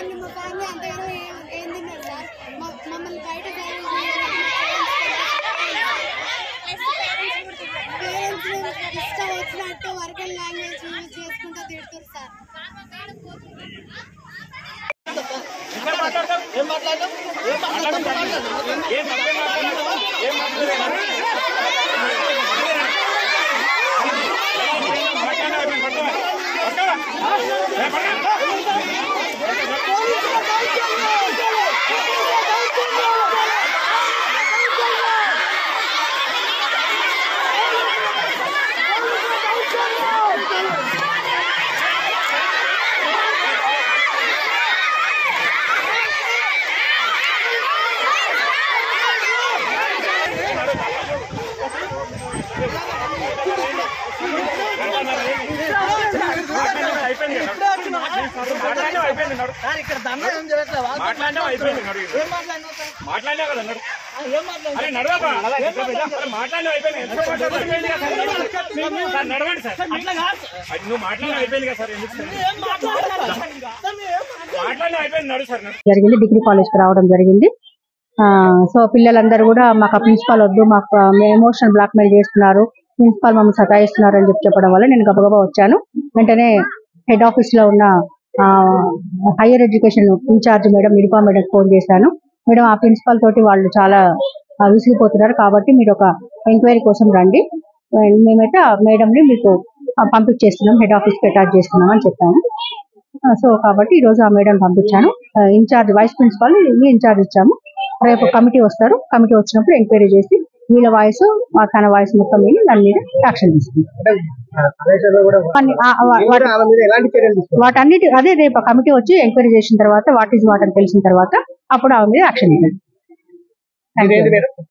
family మా family అంతగానో ఏం ఏం తిన్నారు సార్ మా- మమ్మల్ని బయట పేరెంట్స్ ఇష్టం వచ్చినట్టు వర్క్ అండ్ లాంగ్వేజ్ యూజ్ చేసుకుంటూ తిడుతారు సార్ మాట్లాడినా కదా నడు అరే నడవబా మాట్లాడినా అయిపోయింది సార్ నడవండి సార్ అది నువ్వు మాట్లాడినా అయిపోయింది కదా సార్ ఎందుకు సార్ మాట్లాడినా అయిపోయింది నడు సార్ నడు జరిగింది డిగ్రీ కాలేజ్కి రావడం జరిగింది ఆ, సో పిల్లలందరూ కూడా మాకు ప్రిన్సిపాల్ వద్దు మాకు ఎమోషనల్ బ్లాక్ మెయిల్ చేస్తున్నారు ప్రిన్సిపాల్ మమ్మల్ని సతాయిస్తున్నారు అని చెప్పి చెప్పడం వల్ల నేను గబగబా వచ్చాను వెంటనే హెడ్ ఆఫీస్ లో ఉన్న higher education incharge madam Nirupa madam phone చేశాను మేడం ఆ ప్రిన్సిపాల్ తోటి వాళ్ళు చాలా ఆ, విసిగిపోతున్నారు కాబట్టి మీరు ఒక ఎంక్వైరీ కోసం రండి మేమైతే ఆ మేడంని మీకు ఆ, పంపించేస్తున్నాం హెడ్ ఆఫీస్ కి అటాచ్ చేస్తున్నాం అని చెప్పాను ఆ, సో కాబట్టి ఈ రోజు ఆ మేడం పంపించాను ఆ, ఇన్ఛార్జ్ వైస్ ప్రిన్సిపాల్ మీ ఇన్ఛార్జ్ ఇచ్చాము రేపు కమిటీ వస్తారు కమిటీ వచ్చినప్పుడు ఎంక్వైరీ చేసి వీళ్ళ వాయిస్ తన వాయిస్ మొత్తం మీద దాని మీద యాక్షన్ తీసుకుంటాం అన్ని- ఆ- ఆ- వాటి- వాటన్నిటి అదే రేపు కమిటీ వచ్చి ఎంక్వైరీ చేసిన తర్వాత వాట్ ఈస్ వాట్ అని తెలిసిన తర్వాత అప్పుడు ఆమె మీద యాక్షన్ ఇవ్వండి